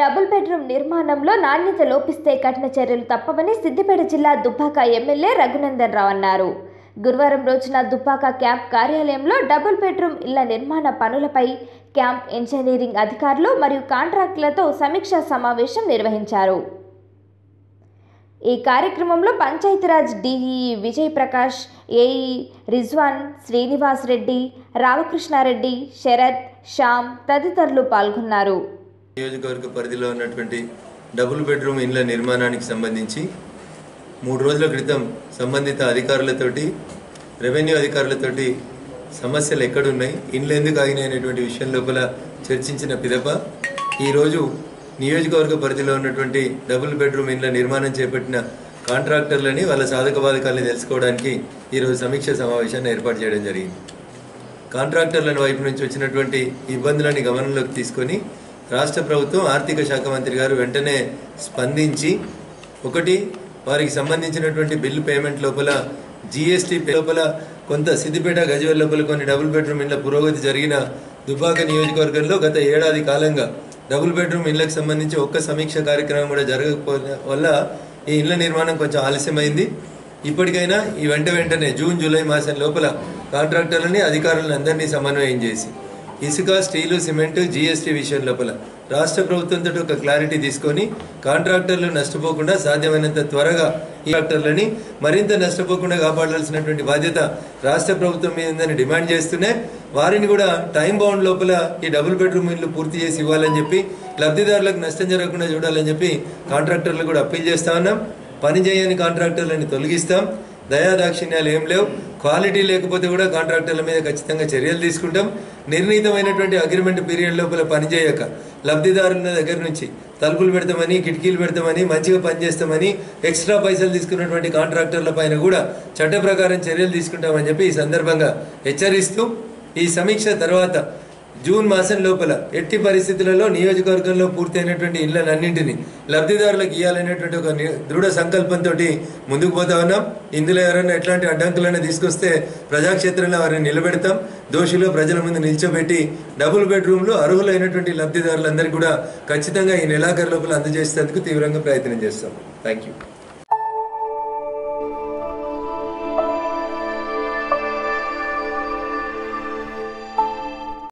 double bedroom నిర్మాణంలో నాణ్యత లోపిస్తే కఠిన చర్యలు తప్పవని సిద్దిపేట జిల్లా దుబ్బాక ఎమ్మెల్యే రఘునందన్ రావు అన్నారు గురువారం రోజున దుబ్బాక క్యాంప్ కార్యాలయంలో డబుల్ బెడ్రూమ్ ఇళ్ల నిర్మాణ పనులపై క్యాంప్ ఇంజనీరింగ్ అధికారులు మరియు కాంట్రాక్టులతో సమీక్షా సమావేశం నిర్వహించారు ఈ కార్యక్రమంలో పంచాయతీరాజ్ డిఈ విజయ్ ప్రకాష్ ఏఈ రిజ్వాన్ శ్రీనివాస్ రెడ్డి రామకృష్ణారెడ్డి శరత్ శ్యామ్ తదితరులు పాల్గొన్నారు నియోజకవర్గ పరిధిలో ఉన్నటువంటి డబుల్ బెడ్రూమ్ ఇండ్ల నిర్మాణానికి సంబంధించి మూడు రోజుల క్రితం సంబంధిత అధికారులతోటి రెవెన్యూ అధికారులతోటి సమస్యలు ఎక్కడున్నాయి ఇండ్లు ఎందుకు ఆగినాయి అనేటువంటి విషయం లోపల చర్చించిన పిదప ఈరోజు నియోజకవర్గ పరిధిలో ఉన్నటువంటి డబుల్ బెడ్రూమ్ ఇండ్ల నిర్మాణం చేపట్టిన కాంట్రాక్టర్లని వాళ్ళ సాధక బాధకాలని తెలుసుకోవడానికి ఈరోజు సమీక్ష సమావేశాన్ని ఏర్పాటు చేయడం జరిగింది కాంట్రాక్టర్ల వైపు నుంచి వచ్చినటువంటి ఇబ్బందులని గమనంలోకి తీసుకొని రాష్ట్ర ప్రభుత్వం ఆర్థిక శాఖ మంత్రి గారు వెంటనే స్పందించి ఒకటి వారికి సంబంధించినటువంటి బిల్లు పేమెంట్ లోపల జిఎస్టీ లోపల కొంత సిద్దిపేట గజవెల్ లోపల కొన్ని డబుల్ బెడ్రూమ్ ఇళ్ల పురోగతి జరిగిన దుబ్బాక నియోజకవర్గంలో గత ఏడాది కాలంగా డబుల్ బెడ్రూమ్ ఇళ్లకు సంబంధించి ఒక్క సమీక్ష కార్యక్రమం కూడా జరగకపోవడం వల్ల ఈ ఇళ్ల నిర్మాణం కొంచెం ఆలస్యమైంది ఇప్పటికైనా ఈ వెంట వెంటనే జూన్ జూలై మాసం లోపల కాంట్రాక్టర్లని అధికారులను అందరినీ సమన్వయం చేసి ఇసుక స్టీలు సిమెంట్ జీఎస్టీ విషయం లోపల రాష్ట్ర ప్రభుత్వంతో ఒక క్లారిటీ తీసుకొని కాంట్రాక్టర్లు నష్టపోకుండా సాధ్యమైనంత త్వరగా ఈ కాంట్రాక్టర్లని మరింత నష్టపోకుండా కాపాడాల్సినటువంటి బాధ్యత రాష్ట్ర ప్రభుత్వం మీద ఉందని డిమాండ్ చేస్తూనే వారిని కూడా టైం బౌండ్ లోపల ఈ డబుల్ బెడ్రూమ్ ఇల్లు పూర్తి చేసి ఇవ్వాలని చెప్పి లబ్ధిదారులకు నష్టం జరగకుండా చూడాలని చెప్పి కాంట్రాక్టర్లు కూడా అప్పీల్ చేస్తా ఉన్నాం పని చేయని కాంట్రాక్టర్లని తొలగిస్తాం దయాదాక్షిణ్యాలు ఏం లేవు క్వాలిటీ లేకపోతే కూడా కాంట్రాక్టర్ల మీద ఖచ్చితంగా చర్యలు తీసుకుంటాం నిర్ణీతమైనటువంటి అగ్రిమెంట్ పీరియడ్ లోపల పనిచేయక లబ్ధిదారుల దగ్గర నుంచి తలుపులు పెడతామని కిటికీలు పెడతామని మంచిగా పనిచేస్తామని ఎక్స్ట్రా పైసలు తీసుకున్నటువంటి కాంట్రాక్టర్ల పైన కూడా చట్ట ప్రకారం చర్యలు తీసుకుంటామని చెప్పి ఈ సందర్భంగా హెచ్చరిస్తూ ఈ సమీక్ష తర్వాత జూన్ మాసం లోపల ఎట్టి పరిస్థితులలో నియోజకవర్గంలో పూర్తయినటువంటి ఇళ్లన్నింటినీ లబ్ధిదారులకు ఇవ్వాలనేటువంటి ఒక ని- దృఢ సంకల్పంతో ముందుకు పోతా ఉన్నాం ఇందులో ఎవరైనా ఎట్లాంటి అడ్డంకులైనా తీసుకొస్తే ప్రజాక్షేత్రంలో వారిని నిలబెడతాం దోషులు ప్రజల ముందు నిల్చోబెట్టి డబుల్ బెడ్రూమ్లు అర్హులైనటువంటి లబ్ధిదారులందరికీ కూడా ఖచ్చితంగా ఈ నెలాఖరు లోపల అందజేసేందుకు తీవ్రంగా ప్రయత్నం చేస్తాం థ్యాంక్ యూ